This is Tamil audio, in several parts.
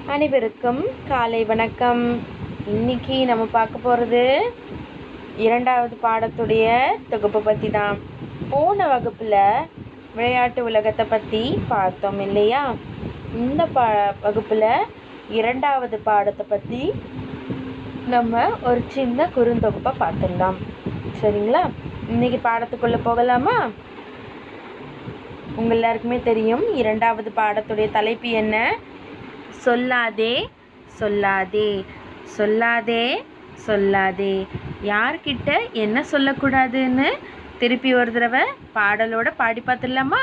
அனைவருக்கும் காலை வணக்கம் இன்னைக்கு நம்ம பார்க்க போகிறது இரண்டாவது பாடத்துடைய தொகுப்பை பற்றி தான் போன வகுப்பில் விளையாட்டு உலகத்தை பற்றி பார்த்தோம் இல்லையா இந்த பா வகுப்பில் இரண்டாவது பாடத்தை பற்றி நம்ம ஒரு சின்ன குறுந்தொகுப்பை பார்த்துடலாம் சரிங்களா இன்னைக்கு பாடத்துக்குள்ளே போகலாமா உங்கள் எல்லாருக்குமே தெரியும் இரண்டாவது பாடத்துடைய தலைப்பு என்ன சொல்லாதே சொல்லாதே சொல்லாதே சொல்லாதே யார்கிட்ட என்ன சொல்லக்கூடாதுன்னு திருப்பி ஒரு தடவை பாடலோட பாடி பார்த்துடலாமா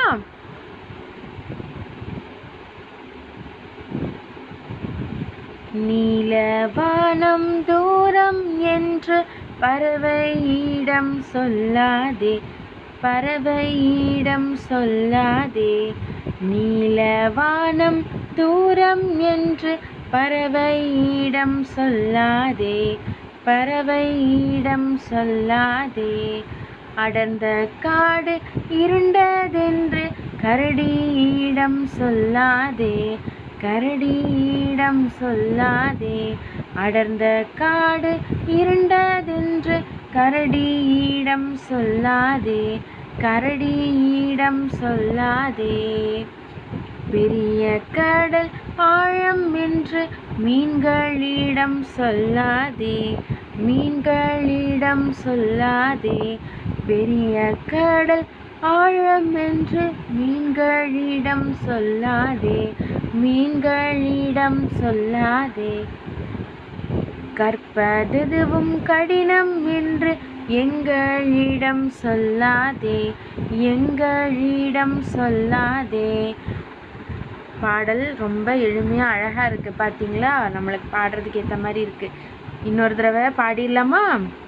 நீலவானம் தூரம் என்று பறவையிடம் சொல்லாதே பறவையிடம் சொல்லாதே நீலவானம் தூரம் என்று பறவையிடம் சொல்லாதே பறவையிடம் சொல்லாதே அடர்ந்த காடு இருண்டதென்று கரடியிடம் சொல்லாதே கரடியிடம் சொல்லாதே அடர்ந்த காடு இருண்டதென்று கரடியிடம் சொல்லாதே கரடியிடம் சொல்லாதே பெரிய கடல் ஆழம் என்று மீன்களிடம் சொல்லாதே மீன்களிடம் சொல்லாதே பெரிய கடல் ஆழம் என்று மீன்களிடம் சொல்லாதே மீன்களிடம் சொல்லாதே கற்பதெதுவும் கடினம் என்று எங்களிடம் சொல்லாதே எங்களிடம் சொல்லாதே பாடல் ரொம்ப எளிமையாக அழகாக இருக்குது பார்த்தீங்களா நம்மளுக்கு பாடுறதுக்கு ஏற்ற மாதிரி இருக்குது இன்னொரு தடவை பாடிடலாமா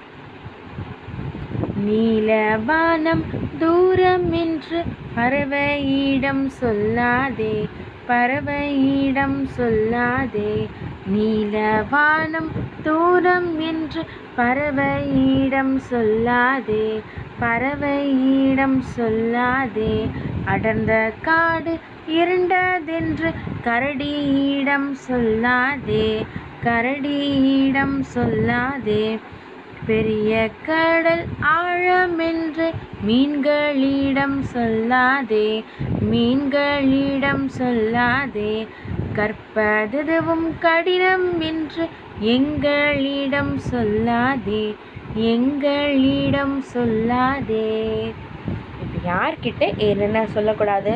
நீலவானம் தூரம் என்று பறவையிடம் சொல்லாதே பறவையிடம் சொல்லாதே நீலவானம் தூரம் என்று பறவையிடம் சொல்லாதே பறவையிடம் சொல்லாதே அடர்ந்த காடு இருண்டதென்று கரடியிடம் சொல்லாதே கரடியிடம் சொல்லாதே பெரிய கடல் ஆழமென்று மீன்களிடம் சொல்லாதே மீன்களிடம் சொல்லாதே கற்பதெதுவும் கடினம் என்று எங்களிடம் சொல்லாதே எங்களிடம் சொல்லாதே இப்போ யார்கிட்ட என்னென்ன சொல்லக்கூடாது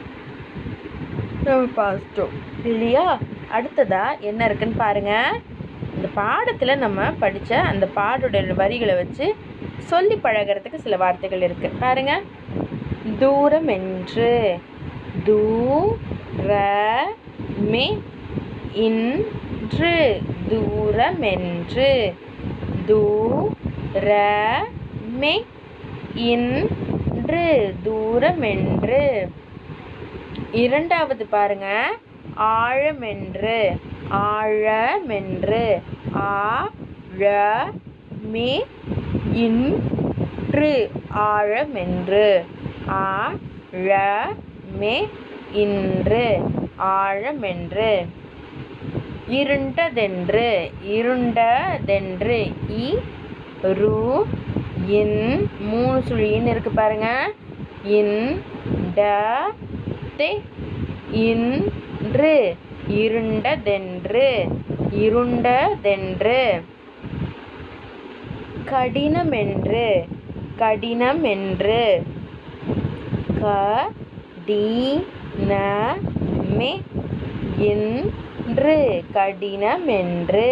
நம்ம பார்த்துட்டோம் இல்லையா அடுத்ததா என்ன இருக்குன்னு பாருங்க இந்த பாடத்தில் நம்ம படித்த அந்த பாடோட வரிகளை வச்சு சொல்லி பழகிறதுக்கு சில வார்த்தைகள் இருக்கு பாருங்க தூரம் என்று தூர மே இன்று தூரமென்று தூர மே இன்று தூரமென்று இரண்டாவது பாருங்க ஆழமென்று ஆழமென்று ஆழ மே இன்று ஆழமென்று ஆழ மே இன்று ஆழமென்று இருண்டதென்று இருண்டதென்று இ ரு இன் மூணு சுழின்னு இருக்கு பாருங்க இன் ட தே இன்று இருண்டதென்று இருண்டதென்று கடினமென்று கடினமென்று க டி ந மே என்று கடினமென்று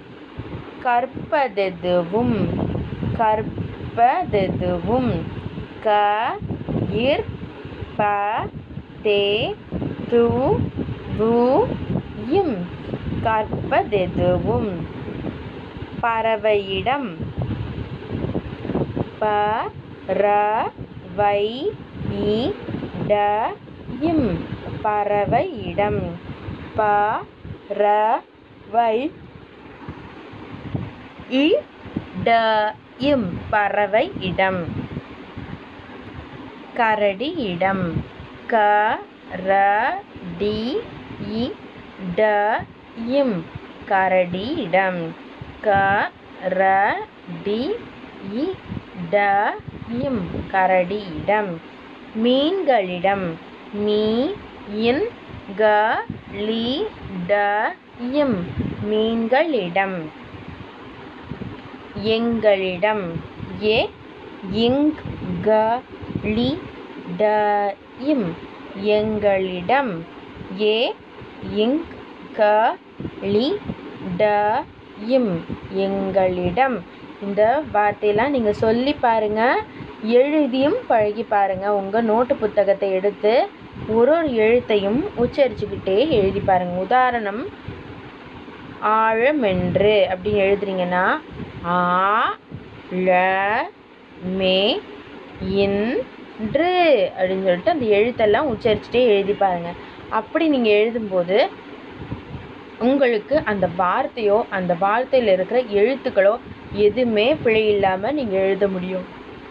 கற்பதெதுவும் கற்பதெதுவும் க இர் ப தே து வு இம் கற்பதெதுவும் பறவையிடம் ப ர வை இ ட இம் பறவையிடம் ப ர வை இ ட இம் பறவை இடம் கரடியிடம் க ர டி இ ட இம் கரடியிடம் க ர டி இ ட இம் கரடியிடம் மீன்களிடம் மீ இன் க லி ட இம் மீன்களிடம் எங்களிடம் ஏ இங் க லி ட இம் எங்களிடம் ஏ இங் க லி ட இம் எங்களிடம் இந்த வார்த்தையெல்லாம் நீங்கள் சொல்லி பாருங்கள் எழுதியும் பழகி பாருங்கள் உங்கள் நோட்டு புத்தகத்தை எடுத்து ஒரு ஒரு எழுத்தையும் உச்சரிச்சுக்கிட்டே எழுதி பாருங்கள் உதாரணம் ஆழமென்று அப்படின்னு எழுதுறீங்கன்னா ஆ ழ மே இன்று அப்படின்னு சொல்லிட்டு அந்த எழுத்தெல்லாம் உச்சரிச்சுட்டே எழுதி பாருங்க அப்படி நீங்கள் எழுதும்போது உங்களுக்கு அந்த வார்த்தையோ அந்த வார்த்தையில் இருக்கிற எழுத்துக்களோ எதுவுமே பிழை இல்லாமல் நீங்கள் எழுத முடியும்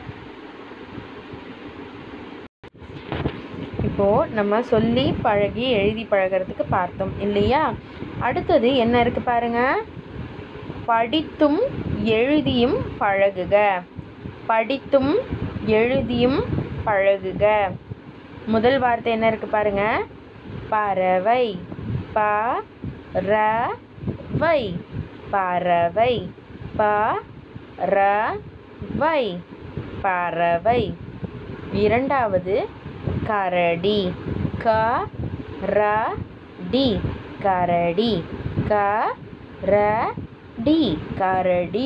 இப்போது நம்ம சொல்லி பழகி எழுதி பழகிறதுக்கு பார்த்தோம் இல்லையா அடுத்தது என்ன இருக்குது பாருங்க படித்தும் எழுதியும் பழகுக படித்தும் எழுதியும் பழகுக முதல் வார்த்தை என்ன இருக்குது பாருங்க பறவை ப ர வை பறவை ப ர வை பறவை இரண்டாவது கரடி க ர டி கரடி க ர டி கரடி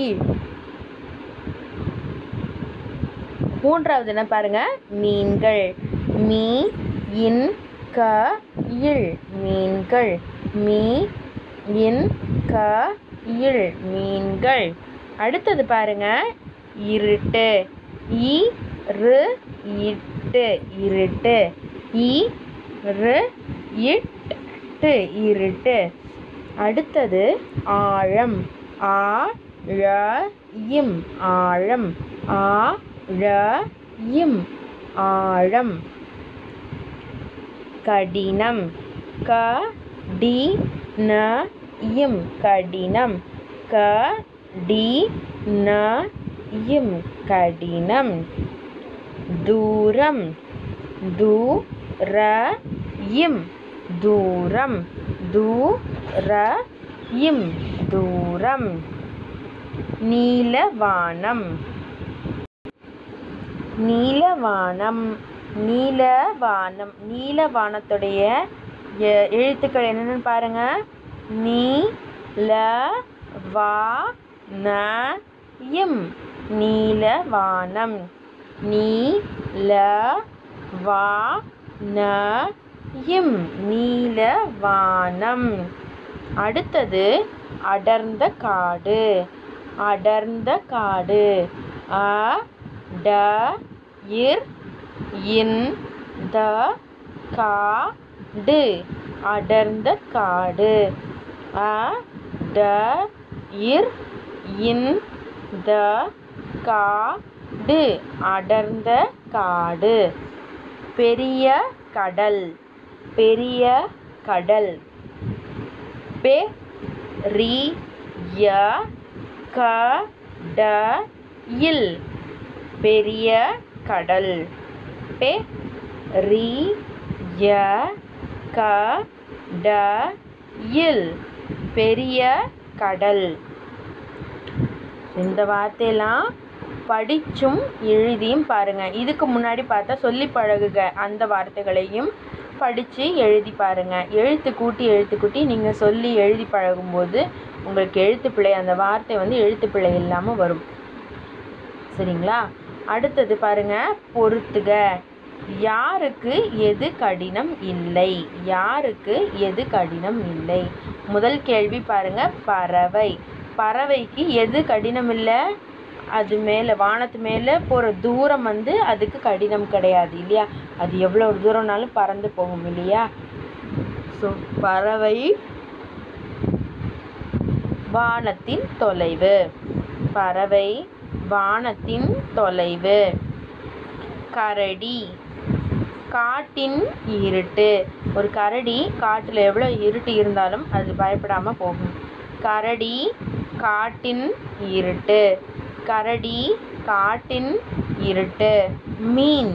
மூன்றாவது என்ன பாருங்க மீன்கள் மீ இன் க இல் மீன்கள் மீ இன் க இல் மீன்கள் அடுத்தது பாருங்க இருட்டு இ ரு இட்டு இருட்டு இ ரு இட்டு இருட்டு அடுத்தது ஆழம் ஆ ழ இம் ஆழம் ஆ ழ இம் ஆழம் கடினம் க டி ந இம் கடினம் க டி ந இம் கடினம் தூரம் து ர இம் தூரம் து ர இம் தூரம் நீலவானம் நீலவானம் நீலவானம் நீலவானத்துடைய எ- எழுத்துக்கள் என்னென்னு பாருங்க நீ ல வா ந இம் நீலவானம் நீ ல வா ந இம் நீலவானம் அடுத்தது அடர்ந்த காடு அடர்ந்த காடு அ ட இர் இன் த கா டு அடர்ந்த காடு அ ட இர் இன் த கா டு அடர்ந்த காடு பெரிய கடல் பெரிய கடல் பெ ரி ய க ட இல் பெரிய கடல் பெ ரி ய க ட இல் பெரிய கடல் இந்த வார்த்தையெல்லாம் படிச்சும் எழுதியும் பாருங்க இதுக்கு முன்னாடி பார்த்தா சொல்லி பழகுக அந்த வார்த்தைகளையும் படித்து எழுதி பாருங்க எழுத்து கூட்டி எழுத்து கூட்டி நீங்கள் சொல்லி எழுதி பழகும்போது உங்களுக்கு எழுத்து பிழை அந்த வார்த்தை வந்து எழுத்து பிழை இல்லாமல் வரும் சரிங்களா அடுத்தது பாருங்க பொறுத்துக யாருக்கு எது கடினம் இல்லை யாருக்கு எது கடினம் இல்லை முதல் கேள்வி பாருங்க பறவை பறவைக்கு எது கடினம் இல்லை அது மேலே வானத்து மேலே போகிற தூரம் வந்து அதுக்கு கடினம் கிடையாது இல்லையா அது எவ்வளோ தூரம்னாலும் பறந்து போகும் இல்லையா ஸோ பறவை வானத்தின் தொலைவு பறவை வானத்தின் தொலைவு கரடி காட்டின் இருட்டு ஒரு கரடி காட்டில் எவ்வளோ இருட்டு இருந்தாலும் அது பயப்படாமல் போகும் கரடி காட்டின் இருட்டு கரடி காட்டின் இருட்டு மீன்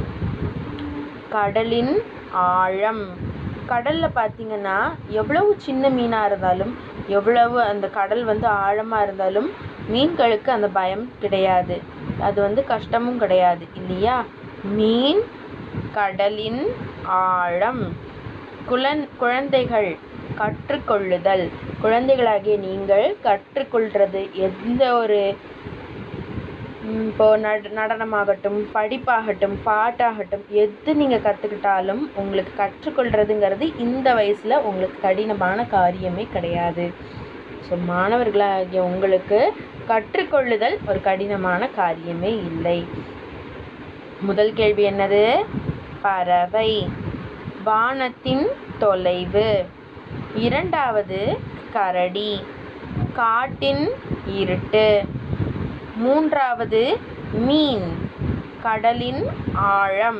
கடலின் ஆழம் கடலில் பார்த்தீங்கன்னா எவ்வளவு சின்ன மீனாக இருந்தாலும் எவ்வளவு அந்த கடல் வந்து ஆழமாக இருந்தாலும் மீன்களுக்கு அந்த பயம் கிடையாது அது வந்து கஷ்டமும் கிடையாது இல்லையா மீன் கடலின் ஆழம் குழந் குழந்தைகள் கற்றுக்கொள்ளுதல் குழந்தைகளாகிய நீங்கள் கற்றுக்கொள்கிறது எந்த ஒரு ம், இப்போ நட நடனமாகட்டும் படிப்பாகட்டும் பாட்டாகட்டும் எது நீங்கள் கற்றுக்கிட்டாலும் உங்களுக்கு கற்றுக்கொள்கிறதுங்கிறது இந்த வயசில் உங்களுக்கு கடினமான காரியமே கிடையாது ஸோ மாணவர்களாகிய உங்களுக்கு கற்றுக்கொள்ளுதல் ஒரு கடினமான காரியமே இல்லை முதல் கேள்வி என்னது பறவை வானத்தின் தொலைவு இரண்டாவது கரடி காட்டின் இருட்டு மூன்றாவது மீன் கடலின் ஆழம்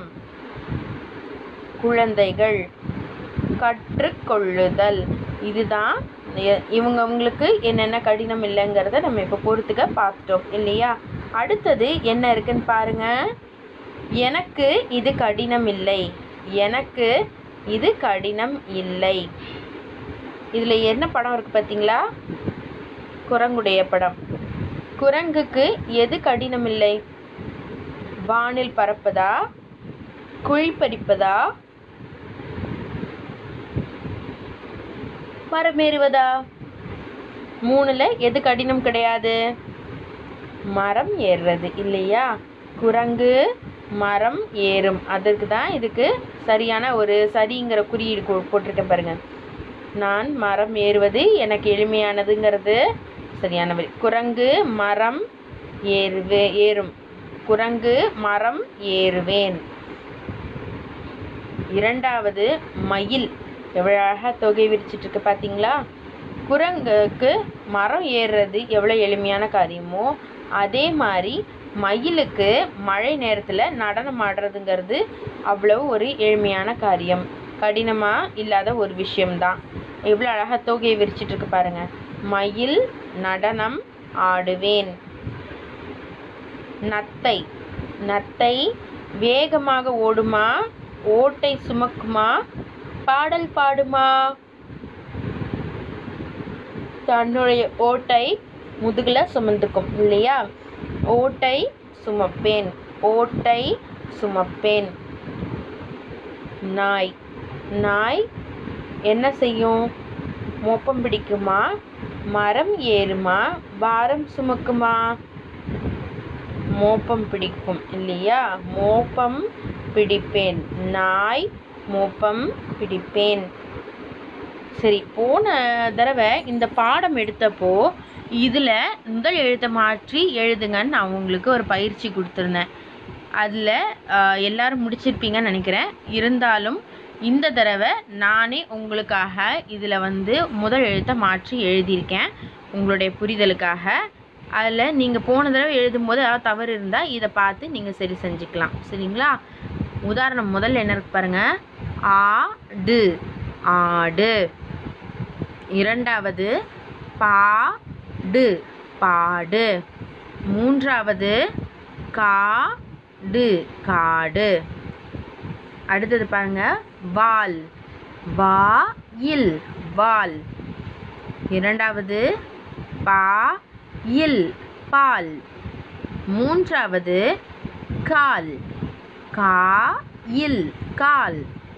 குழந்தைகள் கற்றுக்கொள்ளுதல் இதுதான் எ- இவங்கவங்களுக்கு என்னென்ன கடினம் இல்லைங்கிறத நம்ம இப்போ பொறுத்துக்க பார்த்துட்டோம் இல்லையா அடுத்தது என்ன இருக்குன்னு பாருங்க எனக்கு இது கடினம் இல்லை எனக்கு இது கடினம் இல்லை இதில் என்ன படம் இருக்குது பார்த்தீங்களா குரங்குடைய படம் குரங்குக்கு எது கடினம் இல்லை வானில் பறப்பதா குழி பறிப்பதா மரமேறுவதா மூணுல எது கடினம் கிடையாது மரம் ஏறுறது இல்லையா குரங்கு மரம் ஏறும் அதற்கு தான் இதுக்கு சரியான ஒரு சரிங்கிற குறியீடு போ- போட்டிருக்கேன் பாருங்க நான் மரம் ஏறுவது எனக்கு எளிமையானதுங்கிறது சரியான வழி குரங்கு மரம் ஏறுவே ஏறும் குரங்கு மரம் ஏறுவேன் இரண்டாவது மயில் எவ்வளோ அழகாக தொகை விரிச்சிட்டு இருக்கு பார்த்தீங்களா குரங்குக்கு மரம் ஏறுறது எவ்வளோ எளிமையான காரியமோ அதே மாதிரி மயிலுக்கு மழை நேரத்தில் நடனம் ஆடுறதுங்கிறது அவ்வளவு ஒரு எளிமையான காரியம் கடினமாக இல்லாத ஒரு விஷயம்தான் எவ்வளோ அழகாக தொகையை விரிச்சிட்டு இருக்கு பாருங்க மயில் நடனம் ஆடுவேன் நத்தை நத்தை வேகமாக ஓடுமா ஓட்டை சுமக்குமா பாடல் பாடுமா தன்னுடைய ஓட்டை முதுகில் சுமந்துக்கும் இல்லையா ஓட்டை சுமப்பேன் ஓட்டை சுமப்பேன் நாய் நாய் என்ன செய்யும் மோப்பம் பிடிக்குமா மரம் ஏறுமா பாரம் சுமக்குமா மோப்பம் பிடிக்கும் இல்லையா மோப்பம் பிடிப்பேன் நாய் மோப்பம் பிடிப்பேன் சரி போன தடவை இந்த பாடம் எடுத்தப்போ இதில் முதல் எழுத்தை மாற்றி எழுதுங்கன்னு நான் உங்களுக்கு ஒரு பயிற்சி கொடுத்துருந்தேன் அதில் எல்லாரும் முடிச்சிருப்பீங்கன்னு நினைக்கிறேன் இருந்தாலும் இந்த தடவை நானே உங்களுக்காக இதில் வந்து முதல் எழுத்தை மாற்றி எழுதியிருக்கேன் உங்களுடைய புரிதலுக்காக அதில் நீங்கள் போன தடவை எழுதும்போது ஏதாவது தவறு இருந்தால் இதை பார்த்து நீங்கள் சரி செஞ்சுக்கலாம் சரிங்களா உதாரணம் முதல்ல என்ன இருக்கு பாருங்க ஆடு ஆடு இரண்டாவது பாடு பாடு மூன்றாவது காடு காடு அடுத்தது பாருங்க வால் வாயில் வால் இரண்டாவது பா இல் பால் மூன்றாவது கால் கா இல் கால்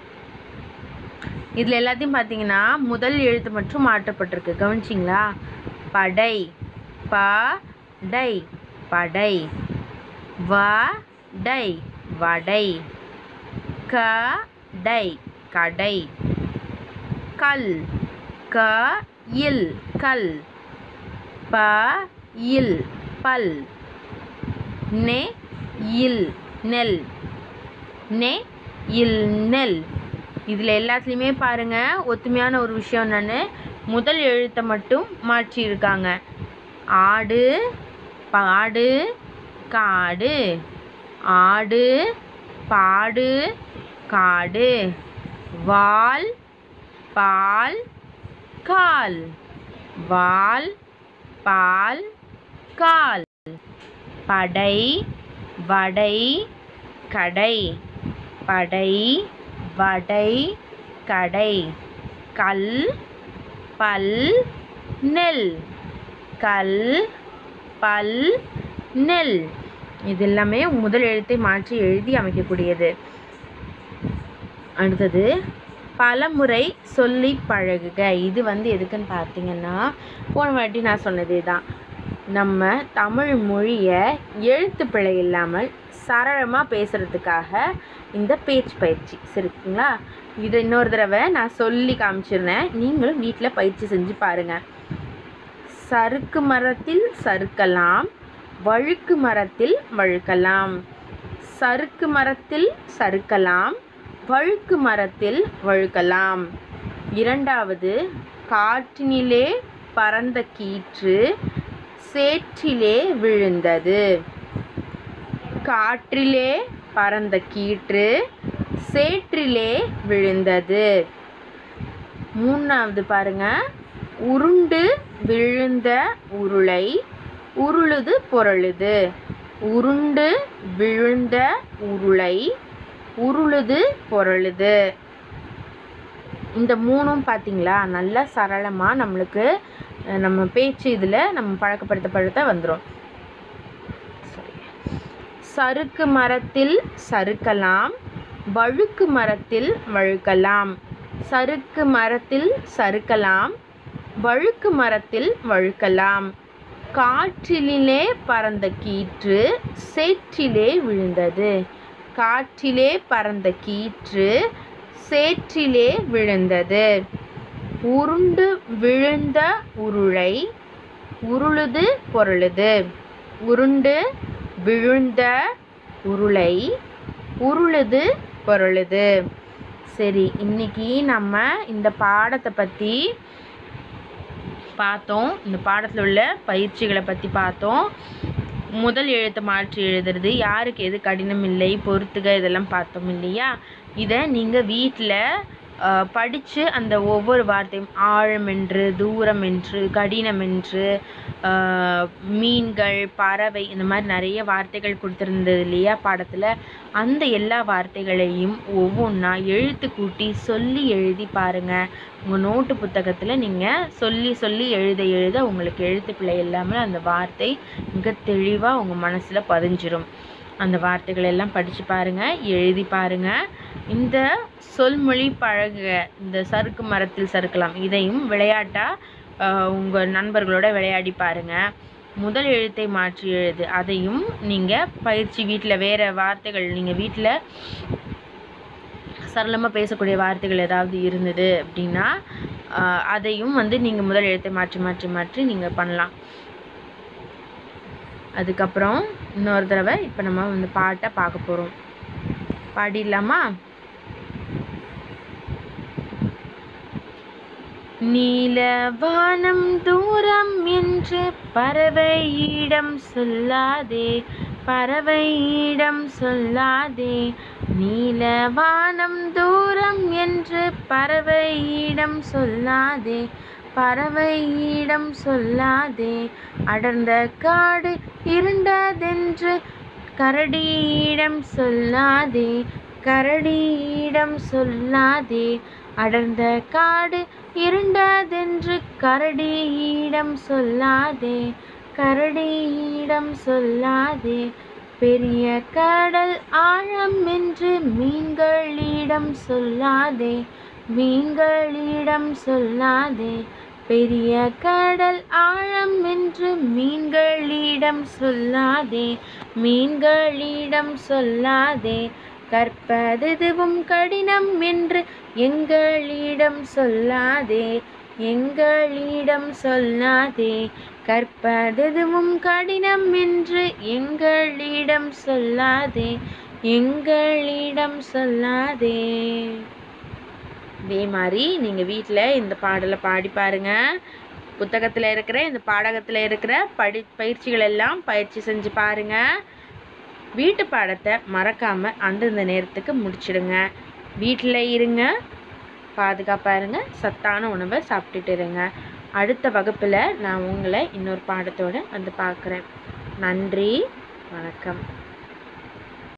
இதில் எல்லாத்தையும் பார்த்தீங்கன்னா முதல் எழுத்து மட்டும் மாற்றப்பட்டிருக்கு கவனிச்சிங்களா படை ப டை படை வ டை வடை க டை கடை கல் க இல் கல் ப இல் பல் நெ இல் நெல் நெ இல் நெல் இதில் எல்லாத்துலேயுமே பாருங்கள் ஒத்துமையான ஒரு விஷயம் என்னன்னு முதல் எழுத்தை மட்டும் மாற்றியிருக்காங்க ஆடு பாடு காடு ஆடு பாடு காடு வால் பால் கால் வால் பால் கால் படை வடை கடை படை வடை கடை கல் பல் நெல் கல் பல் நெல் இது எல்லாமே முதல் எழுத்தை மாற்றி எழுதி அமைக்கக்கூடியது அடுத்தது பலமுறை சொல்லி பழகுக இது வந்து எதுக்குன்னு பார்த்தீங்கன்னா போன வாட்டி நான் சொன்னதே தான் நம்ம தமிழ் மொழியை எழுத்து பிழை இல்லாமல் சரளமாக பேசுகிறதுக்காக இந்த பேச்சு பயிற்சி சரிங்களா இது இன்னொரு தடவை நான் சொல்லி காமிச்சிருந்தேன் நீங்களும் வீட்டில் பயிற்சி செஞ்சு பாருங்கள் சறுக்கு மரத்தில் சறுக்கலாம் வழுக்கு மரத்தில் வழுக்கலாம் சறுக்கு மரத்தில் சறுக்கலாம் வழுக்கு மரத்தில் வழுக்கலாம் இரண்டாவது காற்றினிலே பறந்த கீற்று சேற்றிலே விழுந்தது காற்றிலே பறந்த கீற்று சேற்றிலே விழுந்தது மூணாவது பாருங்க உருண்டு விழுந்த உருளை உருளுது பொருளுது உருண்டு விழுந்த உருளை உருளுது பொருளுது இந்த மூணும் பார்த்தீங்களா நல்லா சரளமாக நம்மளுக்கு அஹ், நம்ம பேச்சு இதில் நம்ம பழக்கப்படுத்த படுத்த வந்துடும் சறுக்கு மரத்தில் சறுக்கலாம் வழுக்கு மரத்தில் வழுக்கலாம் சறுக்கு மரத்தில் சறுக்கலாம் வழுக்கு மரத்தில் வழுக்கலாம் காற்றிலே பறந்த கீற்று சேற்றிலே விழுந்தது காற்றிலே பறந்த கீற்று சேற்றிலே விழுந்தது உருண்டு விழுந்த உருளை உருளுது பொருளுது உருண்டு விழுந்த உருளை உருளுது பொருளுது சரி இன்னைக்கு நம்ம இந்த பாடத்தை பற்றி பார்த்தோம் இந்த பாடத்தில் உள்ள பயிற்சிகளை பற்றி பார்த்தோம் முதல் எழுத்தை மாற்றி எழுதுறது யாருக்கு எது கடினம் இல்லை பொறுத்துக இதெல்லாம் பார்த்தோம் இல்லையா இதை நீங்கள் வீட்டில் படித்து அந்த ஒவ்வொரு வார்த்தையும் ஆழம் என்று தூரம் என்று கடினம் என்று ஆஹ், மீன்கள் பறவை இந்த மாதிரி நிறைய வார்த்தைகள் கொடுத்துருந்தது இல்லையா பாடத்தில் அந்த எல்லா வார்த்தைகளையும் ஒவ்வொன்றா எழுத்து கூட்டி சொல்லி எழுதி பாருங்கள் உங்கள் நோட்டு புத்தகத்தில் நீங்கள் சொல்லி சொல்லி எழுத எழுத உங்களுக்கு எழுத்து பிழை இல்லாமல் அந்த வார்த்தை மிக தெளிவாக உங்கள் மனசில் பதிஞ்சிரும் அந்த வார்த்தைகள் எல்லாம் படித்து பாருங்கள் எழுதி பாருங்கள் இந்த சொல்மொழி பழகுக இந்த சறுக்கு மரத்தில் சறுக்கலாம் இதையும் விளையாட்டாக உங்கள் நண்பர்களோட விளையாடி பாருங்கள் முதல் எழுத்தை மாற்றி எழுது அதையும் நீங்கள் பயிற்சி வீட்டில் வேறு வார்த்தைகள் நீங்கள் வீட்டில் சரளமாக பேசக்கூடிய வார்த்தைகள் ஏதாவது இருந்தது அப்படின்னா ஆஹ், அதையும் வந்து நீங்கள் முதல் எழுத்தை மாற்றி மாற்றி மாற்றி நீங்கள் பண்ணலாம் அதுக்கப்புறம் இன்னொரு தடவை இப்போ நம்ம வந்து பாட்டை பார்க்க போகிறோம் பாடிடலாமா நீலவானம் தூரம் என்று பறவையிடம் சொல்லாதே பறவையிடம் சொல்லாதே நீலவானம் தூரம் என்று பறவையிடம் சொல்லாதே பறவையிடம் சொல்லாதே அடர்ந்த காடு இருண்டதென்று கரடியிடம் சொல்லாதே கரடியிடம் சொல்லாதே அடர்ந்த காடு இருண்டதென்று கரடியிடம் சொல்லாதே கரடியிடம் சொல்லாதே பெரிய கடல் ஆழம் என்று மீன்களிடம் சொல்லாதே மீன்களிடம் சொல்லாதே பெரிய கடல் ஆழம் என்று மீன்களிடம் சொல்லாதே மீன்களிடம் சொல்லாதே கற்பதெதுவும் கடினம் என்று எங்களிடம் சொல்லாதே எங்களிடம் சொல்லாதே கற்பதெதுவும் கடினம் என்று எங்களிடம் சொல்லாதே எங்களிடம் சொல்லாதே இதே மாதிரி நீங்கள் வீட்டில் இந்த பாடலை பாடி பாருங்க புத்தகத்தில் இருக்கிற இந்த பாடகத்தில் இருக்கிற படி பயிற்சிகள் எல்லாம் பயிற்சி செஞ்சு பாருங்க வீட்டு பாடத்தை மறக்காமல் அந்தந்த நேரத்துக்கு முடிச்சிடுங்க வீட்டில் இருங்க பாதுகாப்பாக இருங்க சத்தான உணவை சாப்பிட்டுட்டு இருங்க அடுத்த வகுப்பில் நான் உங்களை இன்னொரு பாடத்தோடு வந்து பார்க்குறேன் நன்றி வணக்கம்